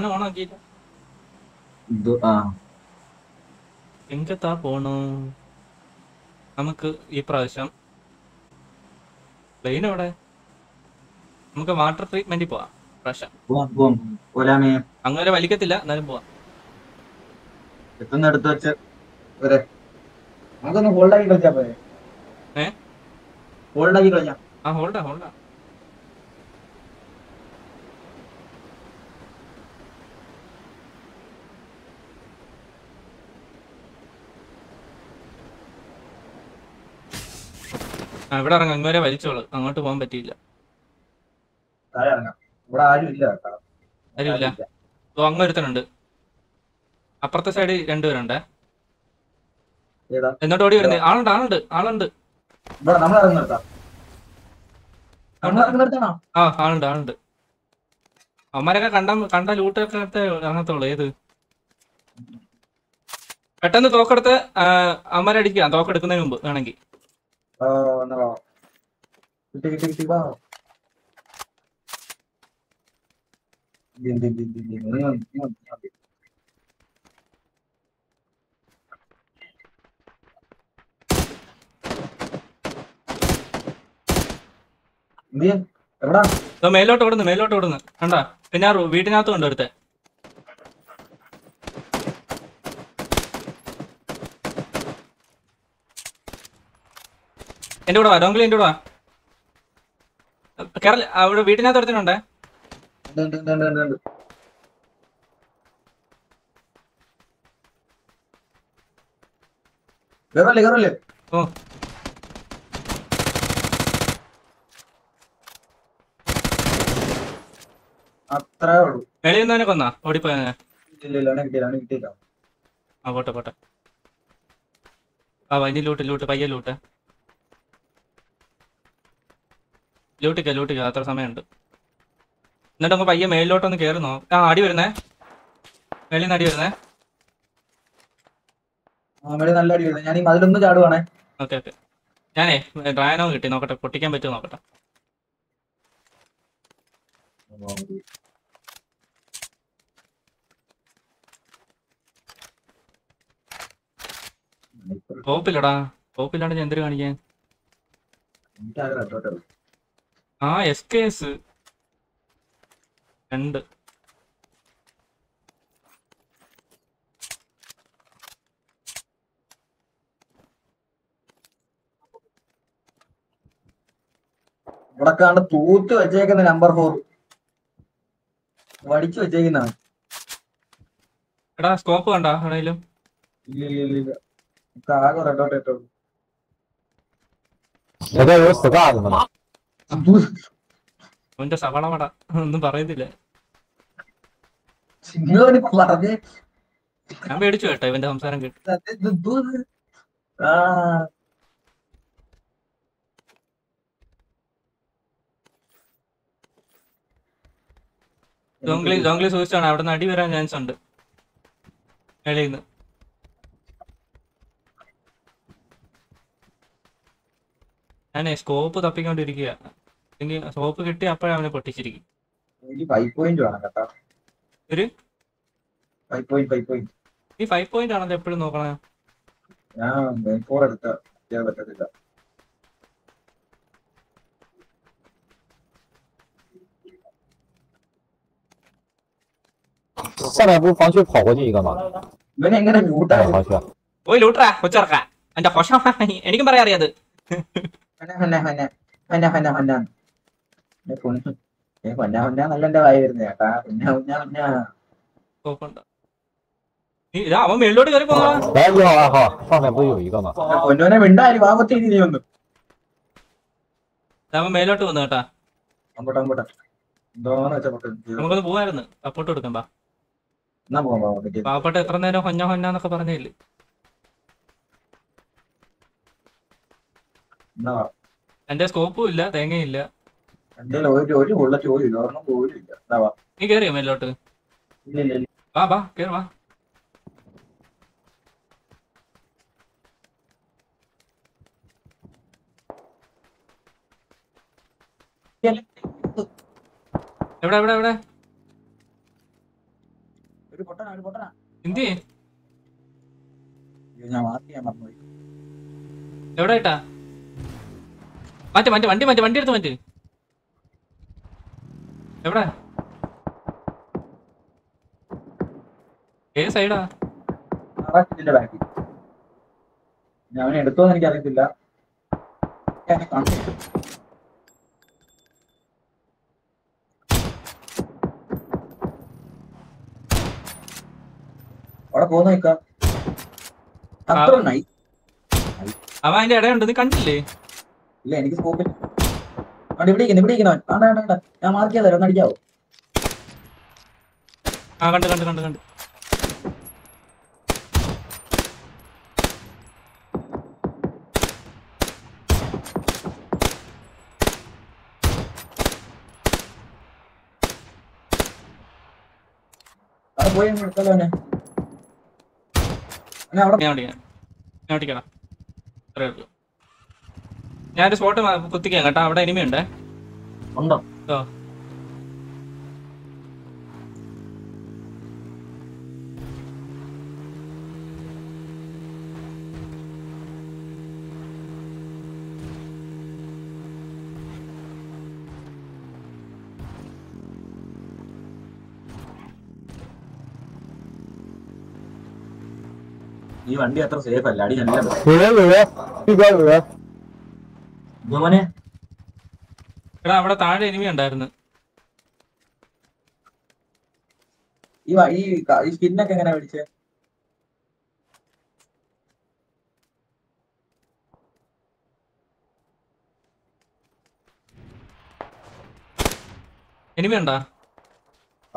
സാധനം ഓണാക്കിയില്ല ഇത് ആ എങ്കത്താ പോണു നമുക്ക് ഈ പ്രാവശ്യം പ്ലെയിൻ എവിടെ നമുക്ക് വാട്ടർ ട്രീറ്റ്മെന്റിൽ പോവാം പ്രാവശ്യം പോവാം പോവാം പോലാമേ അങ്ങനെ വലിക്കത്തില്ല എന്നാലും പോവാം എത്തുന്ന എടുത്ത് വെച്ച് വരെ നമുക്കൊന്ന് ഹോൾഡാക്കി കളിച്ചാ പോരെ ഏ? ഹോൾഡാക്കി കളിക്കാം ആ ഹോൾഡാ ഹോൾഡാ ആ ഇവിടെ ഇറങ്ങാം ഇങ്ങോരെ വലിച്ചോളൂ അങ്ങോട്ട് പോകാൻ പറ്റിയില്ല താഴെ ഇറങ്ങാം ഇവിടെ ആരും ഇല്ല കേട്ടോ ആരുമില്ല ഓ അങ്ങ് ഒരുത്തനുണ്ട് അപ്പുറത്തെ സൈഡിൽ രണ്ടുപേരുണ്ട് ഏതാ എന്നിട്ട് ഓടി വരുന്നത് ആളുണ്ട് ആളുണ്ട് ആളുണ്ട് ഇവിടെ നമ്മൾ ഇറങ്ങുന്നിടത്താ നമ്മൾ ഇറങ്ങുന്നിടത്താണോ ആ ആളുണ്ട് ആളുണ്ട് അവന്മാരൊക്കെ കണ്ട കണ്ട ലൂട്ടൊക്കെ എടുത്ത് ഇറങ്ങത്തുള്ളൂ ഏത് പെട്ടെന്ന് തോക്കെടുത്ത് ആ, അവന്മാരെ അടിക്കാം തോക്കെടുക്കുന്നതിന് മുമ്പ് വേണമെങ്കിൽ ഓ എന്നാ വാ. കിട്ടി കിട്ടി കിട്ടി വാ ദി, ദി, ദി, ദി, ദി. നീ വന്ന്, നീ വന്ന്, നീ വന്ന്. എന്ത് ചെയ്യാൻ? എവിടാ ഇതോ മേലോട്ട് ഓടുന്നു മേലോട്ട് ഓടുന്നു കണ്ടാ പിന്നെ ആ റൂ- വീട്ടിനകത്ത് കൊണ്ട് ഒരുത്തെ എന്റെ കൂടെ വാ ഡോങ്കിൾ എന്റെ കൂടെ വാ കേരള അവിടെ വീട്ടിനകത്ത് ഒരുത്തനുണ്ടേ ഉണ്ട്, ഉണ്ട്, ഉണ്ട്, ഉണ്ട്, ഉണ്ട്, ഉണ്ട്. കേറല്ലേ കേറല്ലേ ഓ അത്രേ ഉള്ളൂ വെളിയിൽ നിന്നവനെ കൊന്നാ ഓടിപ്പോയനെ ഇല്ല ഇല്ല അവനെ കിട്ടിയില്ല അവനെ കിട്ടിയില്ല ആ പോട്ടെ പോട്ടെ ആ വൈകി ലൂട്ട് ലൂട്ട് പയ്യെ ലൂട്ട് ലൂട്ടിക്ക ലൂട്ടിക്ക അത്ര സമയമുണ്ട് എന്നിട്ട് നമുക്ക് പയ്യെ മേലിലോട്ടൊന്ന് കയറുന്നോ ആ അടി വരുന്നേ മേളിൽ നിന്ന് അടി വരുന്നേ അവര് നല്ല അടി വരുന്നത് ഞാൻ ഈ മതിലൊന്ന് ചാടുവാണേ ഓക്കെ ഓക്കെ ഞാനേ ഡ്രായനോ കിട്ടി നോക്കട്ടെ പൊട്ടിക്കാൻ പറ്റുമോ നോക്കട്ടെ കോപ്പില്ലടാ കോപ്പില്ലാണ്ട് ഞാൻ എന്തൊരു കാണിക്കാൻ എനിക്കാകെ രണ്ടോട്ടേ ഉള്ളൂ. ആ എസ് കെ എസ് രണ്ട് ഇവിടെ കാണുന്ന തൂത്ത് വെച്ചേക്കുന്ന നമ്പർ ഫോർ വടിച്ചു വെച്ചേക്കുന്ന എടാ സ്കോപ്പ് കണ്ടാ എവിടെയെങ്കിലും ഇല്ല ഇല്ല ഇല്ല ഇല്ല എനിക്ക് ആകെ രണ്ടോട്ടേ ഇട്ടുള്ളൂ 我这有 scar 的呢。 അവന്റെ സവള വട ഒന്നും പറയുന്നില്ല സിംഗിളോന് പറഞ്ഞേ ഞാൻ പേടിച്ചു കേട്ടോ ഇവന്റെ സംസാരം കേട്ടു ഇത് എന്തോ ഇത്? ആ ജോങ്ലി ജോങ്ലി സൂക്ഷിച്ചാണ് അവിടെ നിന്ന് അടി വരാൻ ചാൻസ് ഉണ്ട് വെളിയിൽ നിന്ന് ഞാനേ സ്കോപ്പ് തപ്പിക്കൊണ്ടിരിക്കുക എനിക്ക് സ്കോപ്പ് കിട്ടി അപ്പോഴേ അവനെ പൊട്ടിച്ചിരിക്കും എനിക്ക് ഫൈവ് പോയിന്റ് വേണം കേട്ടോ ഒരു ഫൈവ് പോയിന്റ് ഫൈവ് പോയിന്റ് ഈ ഫൈവ് പോയിന്റ് ആണല്ലോ എപ്പോഴും നോക്കണേ ഞാൻ ഫോർ എടുത്ത ചെയ്യാൻ പറ്റത്തില്ല 下面不是防区跑过去一个吗？ ഇവനെ എങ്ങനെ 哎， മ്യൂട്ടായി 防区。 ഓയ് ലൂട്ടറാ കൊച്ചിറക്ക എന്റെ ഹൊഷ എനിക്കും പറയാൻ അറിയാത് ഹന ഹന ഹന ഹന ഹന ഹന എന്നെ പൊന്ന്. ഏ ഹൊന്ന ഹൊന്ന നല്ല എന്റെ വായി വരുന്നത് ചേട്ടാ ഹൊന്ന ഹൊന്ന ഹൊന്ന സ്കോപ്പുണ്ട് ഈ- ഇതാ അവൻ മേളിലോട്ട് കയറി പോകാ 来，一号、二号，上面不是有一个吗？ പൊന്നോനെ മിണ്ടായി വാപത്തി നീ ഒന്ന് അവൻ മേലോട്ട് വന്നു കേട്ടാ അങ്ങോട്ട് അങ്ങോട്ട് എന്തോന്ന് വെച്ചാ പൊട്ടൻ നമുക്കൊന്ന് പോവായിരുന്നു സപ്പോർട്ട് കൊടുക്കാം ബാ എന്നാ പോവാം പോവാം പറ്റി പാവപ്പെട്ട എത്ര നേരം ഹൊഞ്ഞ ഹൊഞ്ഞ എന്നൊക്കെ പറഞ്ഞില്ലേ എന്നാ വാ. എന്റെ സ്കോപ്പും ഇല്ല തേങ്ങയും ഇല്ല എന്റെ ഒരു ഒരു ബുള്ളറ്റ് പോലും ഇല്ല ഒരെണ്ണം പോലും ഇല്ല എന്നാ വാ നീ കയറിയോ മേലോട്ട് ഇല്ല ഇല്ല ഇല്ല വാ വാ കേറി വാ എവിടെ എവിടെ എവിടെ ഒരു പൊട്ടനാ ഒരു പൊട്ടനാ എന്തി അയ്യോ, ഞാൻ മാർക്ക് ചെയ്യാൻ മറന്നുപോയി എവിടെ ഇട്ടാ മാറ്റി മാറ്റി വണ്ടി മാറ്റി വണ്ടി എടുത്ത് മാറ്റി എവിടെ ഏത് സൈഡാ ആറാക്കിന്റെ ബാക്കിൽ ഞാൻ അവനെ എടുത്തോന്ന് എനിക്ക് അറിയത്തില്ല ഞാൻ കണ്ടിട്ട് അവിടെ പോകുന്ന നിക്കാം അത്ര നൈ അവൻ അതിന്റെ ഇടയുണ്ട് നീ കണ്ടില്ലേ ഇല്ല എനിക്ക് സ്കോപ്പിൽ അവിടെ ഇവിടെ ഇരിക്കുന്നു ഇവിടെ ഇരിക്കുന്നവൻ വേണ്ട വേണ്ട വേണ്ട ഞാൻ മാർക്ക് ചെയ്താലോ ഒന്ന് അടിക്കാവോ ആ കണ്ട് കണ്ട് കണ്ട് കണ്ട് അവിടെ പോയി അങ്ങ് എടുത്താലോ അവനെ അവനെ അവിടെ ഞാൻ ഓടിക്കാം ഞാൻ ഓടിക്കണം അത്രേ ഉള്ളൂ ഞാനൊരു സ്പോട്ട് കുത്തിക്കാം കേട്ടോ അവിടെ എനിമി ഉണ്ടേ ഉണ്ടോ ഓ ഈ വണ്ടി അത്ര സേഫ് അല്ല അടി നല്ല 有人有人，这边有人， മോനെ എടാ അവിടെ താഴെ എനിമി ഉണ്ടായിരുന്നു ഈ വ- ഈ ക- ഈ സ്കിന്നൊക്കെ എങ്ങനെ മേടിച്ചേ എനിമി ഉണ്ടോ ആ.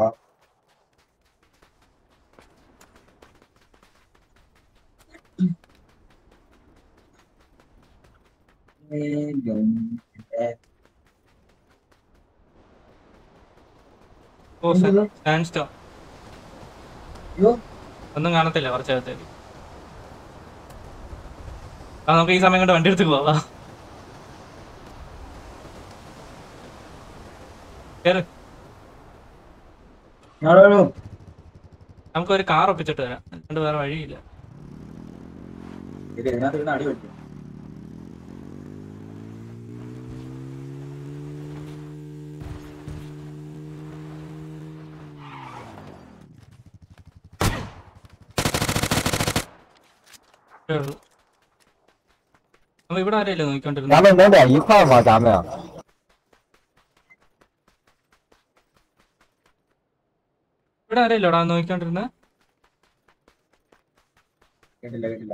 ഓ എന്ത്? സ്റ്റാൻഡ് സ്റ്റോ അയ്യോ ഒന്നും കാണത്തില്ല കുറച്ചകത്തേക്ക് ആ നമുക്ക് ഈ സമയം കൊണ്ട് വണ്ടി എടുത്ത് പോവാ കേറ് ഞാനോ നമുക്ക് ഒരു കാർ ഒപ്പിച്ചിട്ട് വരാം അതുകൊണ്ട് വേറെ വഴിയില്ല ഇത് ഇതിനകത്ത് ഇരുന്ന് അടി പറ്റും കേറുള്ളൂ. നമ്മൾ ഇവിടെ ആരെയല്ലേ നോക്കിക്കൊണ്ടിരുന്നത് 咱们能在一块儿吗？咱们 ഇവിടെ ആരെയല്ലോടാ നോക്കിക്കൊണ്ടിരുന്നത് കേട്ടില്ല കേട്ടില്ല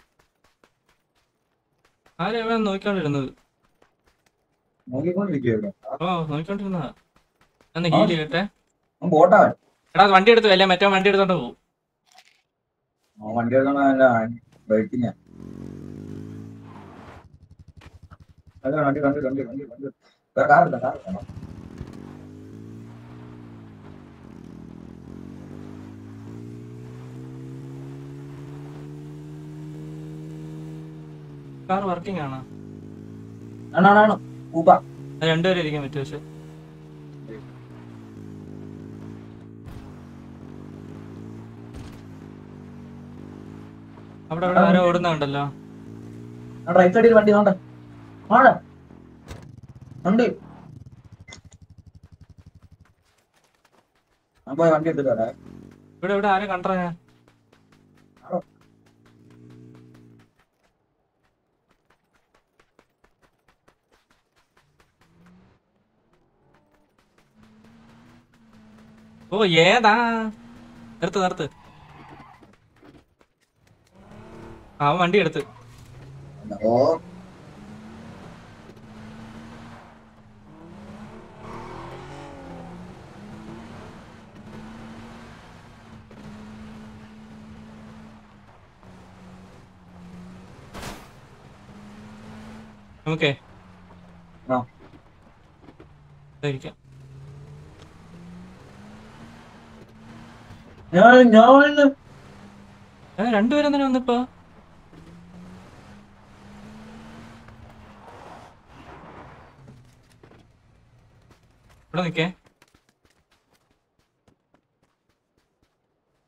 ആരെയാ ഇവിടെ നോക്കിക്കൊണ്ടിരുന്നത് നോക്കിക്കൊണ്ടിരിക്കുവായിരുന്നു ഓ നോക്കിക്കൊണ്ടിരുന്നതാ ഒന്ന് ഹീൽ ചെയ്യട്ടെ അവൻ ബോട്ടാവൻ എടാ വണ്ടി എടുത്തു അല്ലേ മറ്റേ വണ്ടി എടുത്തോണ്ട് പോകും അവൻ വണ്ടി എടുക്കണം വെയിറ്റിംഗ് അതെ വണ്ടി വണ്ടി വണ്ടി വണ്ടി വണ്ടി വേറെ കാറില്ല കാറില്ല കാർ വർക്കിംഗ് ആണ് ആണാണാണ് ഊപ്പ അത് രണ്ടുപേരും ഇരിക്കാൻ പറ്റും പക്ഷെ അവിടെ അവിടെ ആരോ ഓടുന്നുണ്ടല്ലോ റൈറ്റ് സൈഡിൽ വണ്ടി നോണ്ട ആണ് വണ്ടി ഞാൻ പോയി വണ്ടി എടുത്തിട്ട് വരാം ഇവിടെ ഇവിടെ ആരെ കണ്ടറ ഞാൻ ഓ ഏതാ നിർത്ത് നിർത്ത് ആ, അവൻ വണ്ടി എടുത്ത് ഓ നമുക്കേ ആ. ഇതായിരിക്കാം ഞാൻ ഞാൻ ഏ, രണ്ടുപേരും തന്നെ വന്നിപ്പോ ഇവിടെ നിക്കേ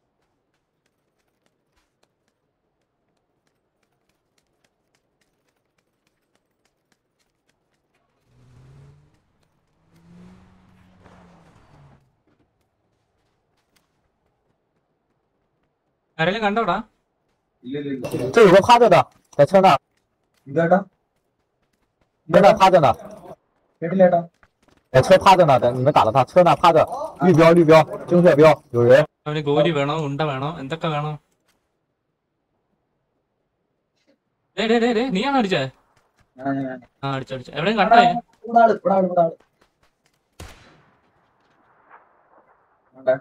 ആരെങ്കിലും കണ്ടോടാ ഇല്ല ഇല്ല ഇല്ല 这有个趴着的，在车那儿， ഇതേട്ടാ 车那趴着呢， കേട്ടില്ല ഏട്ടാ 在车趴着呢，等你们打了他，车那趴着，绿标绿标，金色标，有人， അവന് ഗോലി വേണോ ഉണ്ട വേണോ എന്തൊക്കെ വേണോ ഡേ ഡേ ഡേ ഡേ നീയാണോ അടിച്ചേ ഞാൻ ഞാൻ ആ അടിച്ചു അടിച്ചു എവിടെയും കണ്ടേ ഇവിടെ ആള് ഇവിടെ ആള് ഇവിടെ ആള് വേണ്ട.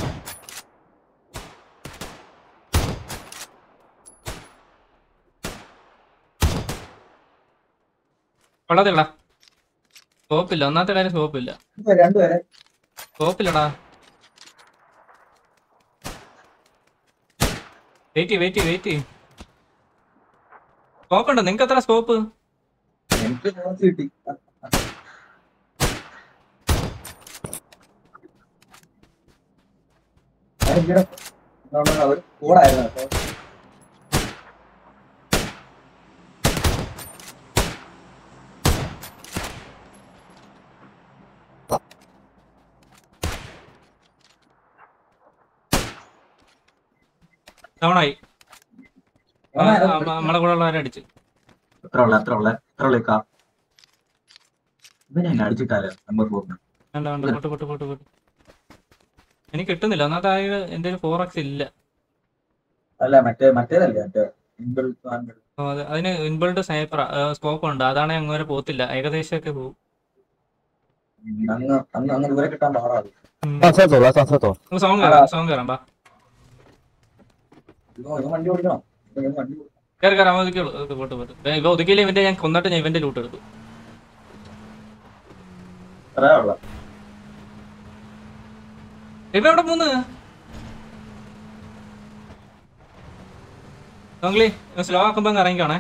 കൊള്ളത്തില്ല സ്കോപ്പില്ല ഒന്നാമത്തെ കാര്യം സ്കോപ്പില്ല രണ്ടുപേരെ, രണ്ടുപേരെ സ്കോപ്പില്ലടാ വെയിറ്റ് വെയിറ്റ് വെയിറ്റ് സ്കോപ്പ് ഉണ്ടോ നിങ്ങക്ക് എത്ര സ്കോപ്പ് എനിക്ക് കുറച്ച് കിട്ടി എനിക്കിടെ അവർ കൂടായിരുന്നു കേട്ടോ ഡൗണായി ആ, ആ, നമ്മളെ കൂടെ ഉള്ളവരെ അടിച്ച് എത്ര ഉള്ള എത്ര ഉള്ള എത്ര ഉള്ളേക്കാ ഇവനെ എന്നെ അടിച്ചിട്ടാലോ നമ്പർ ഫോറിന് വേണ്ട വേണ്ട പൊട്ട് പൊട്ട് പൊട്ട് പൊട്ട് എനിക്ക് കിട്ടുന്നില്ല ഒന്നാമത്തെ ആയ എന്റെ ഫോർ എക്സ് ഇല്ല അല്ല മറ്റേ മറ്റേതല്ലേ മറ്റേ ഇൻബിൾ സാധനങ്ങൾ. ഓ, അത് അതിന് ഇൻബിൾഡ് സ്നൈപ്പർ സ്കോപ്പ് ഉണ്ട് അതാണ് അങ്ങനെ വരെ പോകത്തില്ല ഏകദേശം ഒക്കെ പോകും ഉം, അന്ന് അന്ന് അങ്ങ് ദൂരെ കിട്ടാൻ പാടാണ് 上车走了，上车走。 സോങ് കയറാം സോങ് കയറാം ബാ ഇവൻ ഇവൻ വണ്ടി ഓടിക്കണം ഇവൻ വണ്ടി ഓടിക്കണം. കയറി കയറാം ഒതുക്കിയുള്ളൂ ഓക്കെ പോട്ട് പോട്ട് ദേ, ഇവ ഒതുക്കിയില്ല ഇവന്റെ ഞാൻ കൊന്നിട്ട് ഞാൻ ഇവന്റെ ലൂട്ട് എടുക്കും അത്രേ ഉള്ള ഇവ എവിടെ മൂന്ന് സോങ്ലി സ്ലോ ആക്കുമ്പോ അങ്ങ് ഇറങ്ങിക്കോണേ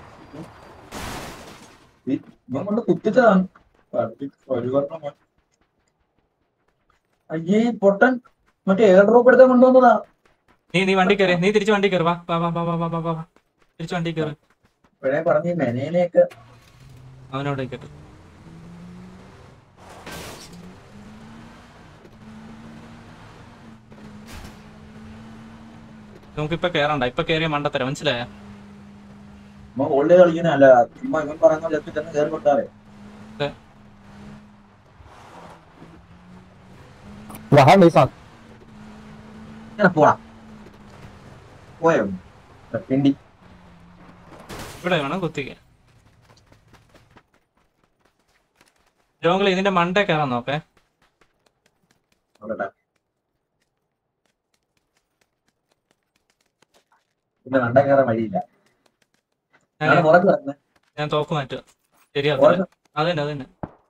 ഇവൻ കൊണ്ട് കുത്തിച്ചതാണ് പരിവർത്തനം മോൻ. അയ്യേ പൊട്ടൻ മറ്റേ എയർ ഡ്രോപ്പ് എടുത്താൽ കൊണ്ടുവന്നതാ നീ നീ വണ്ടി കയറി നീ തിരിച്ച് വണ്ടി കയറി വാ വാ വാ വാ വാ വാ വാ വാ വാ തിരിച്ച് വണ്ടി കയറി ഇപ്പോഴേ പറഞ്ഞ ഈ മെനേനെയൊക്കെ അവനോട് കേട്ടു നമുക്കിപ്പൊ കേറണ്ട ഇപ്പൊ കേറിയ മണ്ടത്തരം മനസ്സിലായ ഇവൻ ഓൾഡ് കളിക്കുന്നല്ല ചുമ്മാ ഇവൻ പറയുന്ന ജസ്റ്റ് തന്നെ കയറി കൊടുത്താലേ 我还没上， ഇങ്ങനെ പോടാ പോയോ പിണ്ടി ഇവിടെ വേണം കുത്തിക്കാൻ ജോങ്കിൾ ഇതിന്റെ മണ്ടേ കയറാൻ നോക്കേ നോക്കട്ടെ പിന്നെ കണ്ട കയറാൻ വഴിയില്ല ഞാൻ- ഞാൻ പുറത്ത് കിടക്കുന്നത് ഞാൻ തോക്ക് മാറ്റുക ശരിയാ പുറത്ത് അതന്നെ അതന്നെ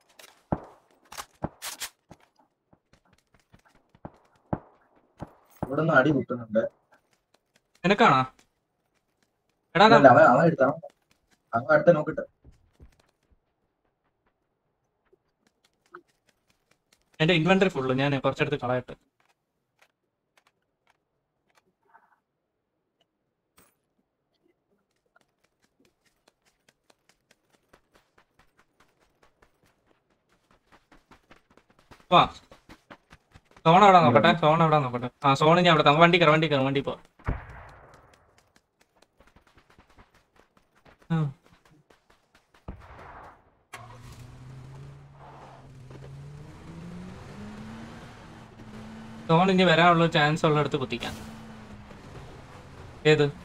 ഇവിടെ നിന്ന് അടി കുത്തുന്നുണ്ട് നിനക്കാണോ എടാ അല്ല, അവൻ അവൻ എടുത്തണം അവൻ അടുത്ത നോക്കിട്ട് എന്റെ ഇൻവെന്ററി ഫുള്ള് ഞാൻ കുറച്ചെടുത്ത് കളയട്ടെ വാ സോൺ എവിടെ നോക്കട്ടെ സോൺ എവിടെ നോക്കട്ടെ ആ സോൺ ഞാൻ അവിടെ വണ്ടി കയറാം വണ്ടി കയറാം വണ്ടി പോ ആ. സോൺ ഇനി വരാനുള്ള ചാൻസ് ഉള്ളിടത്ത് കുത്തിക്കാം ഏത്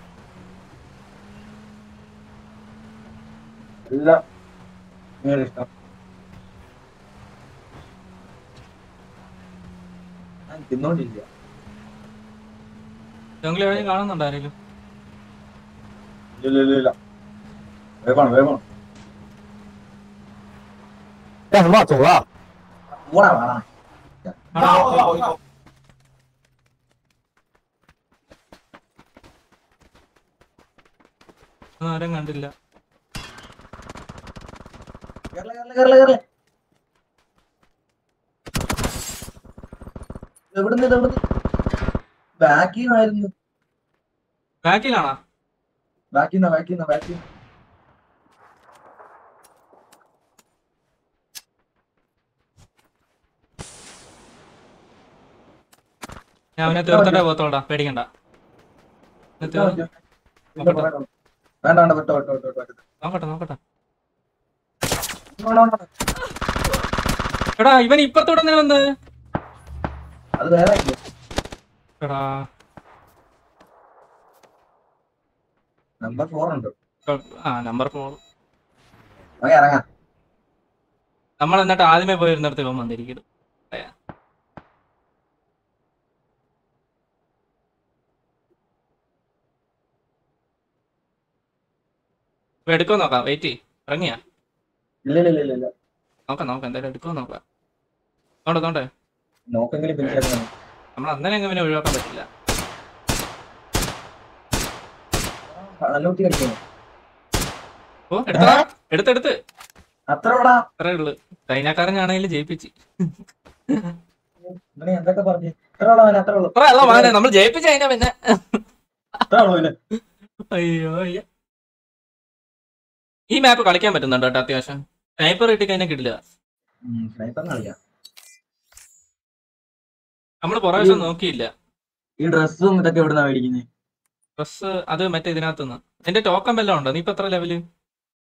എല്ലാം നിങ്ങളുടെ ഇഷ്ടം ഞാൻ തിന്നോണ്ടിരിക്കുക ജംഗിൾ എവിടെയും കാണുന്നുണ്ടോ ആരെങ്കിലും ഇല്ല ഇല്ല ഇല്ല വേഗമാണ് വേഗമാണ് 干什么？走了。 ഓടാ വേണ ആണോ? ഒന്നും ആരും കണ്ടില്ല കേരള കേരള കേരള കേരള എവിടുന്ന് ഇത് എവിടുന്ന് ബാക്കിന്നായിരുന്നു ബാക്കിലാണോ ബാക്കിന്ന ബാക്കിന്ന ബാക്കി ഞാൻ അവനെ തീർത്തിട്ടേ പോത്തോളാ പേടിക്കണ്ട എന്നിട്ട് ഇതിന്റെ പുറകെ ഉണ്ട്. വേണ്ട വേണ്ട വിട്ടോ വിട്ടോ വിട്ടോ വിട്ടോ നോക്കട്ടെ നോക്കട്ടെ വേണ്ട, വേണ്ട, വേണ്ട. എടാ ഇവൻ ഇപ്പത്തോടെ തന്നെ വന്ന് അത് വേറെ ഇല്ലേ? എടാ നമ്പർ ഫോർ ഉണ്ട് ആ നമ്പർ ഫോർ ഓക്കെ ഇറങ്ങാം നമ്മൾ എന്നിട്ട് ആദ്യമേ പോയിരുന്നിടത്ത് ഇവൻ വന്നിരിക്കുന്നു ഇപ്പൊ എടുക്കോ നോക്കാം വെയിറ്റ് ഇറങ്ങിയാ ഇല്ല ഇല്ല ഇല്ല, ഇല്ല ഇല്ല നോക്കാം നോക്കാം എന്തായാലും എടുക്കോ നോക്കാം നോട്ടെ നോട്ടെ നോക്കെങ്കിലും പിന്നെ നമ്മൾ അന്നേരം എങ്ങനെ പിന്നെ ഒഴിവാക്കാൻ പറ്റില്ല നല്ല കുട്ടി കളിക്കുന്നു ഓ എടുത്താ എടുത്തെടുത്ത് അത്ര ഇവിടെ അത്രേ ഉള്ളു ചൈനക്കാരനാണെങ്കിലും ജയിപ്പിച്ച് ഇങ്ങനെ എന്തൊക്കെ പറഞ്ഞു അത്ര ഉള്ളു അവന് അത്ര ഉള്ളു അത്ര അല്ല മാനെ നമ്മൾ ജയിപ്പിച്ച അതിനെ പിന്നെ അത്ര ഉള്ളു പിന്നെ അയ്യോ അയ്യോ ഈ മാപ്പ് കളിക്കാൻ പറ്റുന്നുണ്ടോ കേട്ടോ അത്യാവശ്യം സ്നൈപ്പർ കിട്ടി കഴിഞ്ഞാൽ കിട്ടില്ല സ്നൈപ്പർ കളിക്കാം നമ്മൾ കുറേ ദിവസം നോക്കിയില്ല ഈ ഡ്രസ്സും ഇതൊക്കെ എവിടുന്നാ മേടിക്കുന്നത് ഡ്രസ് അത് മറ്റേ ഇതിനകത്തുനിന്ന് എന്റെ ടോക്കൺ വല്ലതും ഉണ്ടോ നീ ഇപ്പൊ എത്ര ലെവല്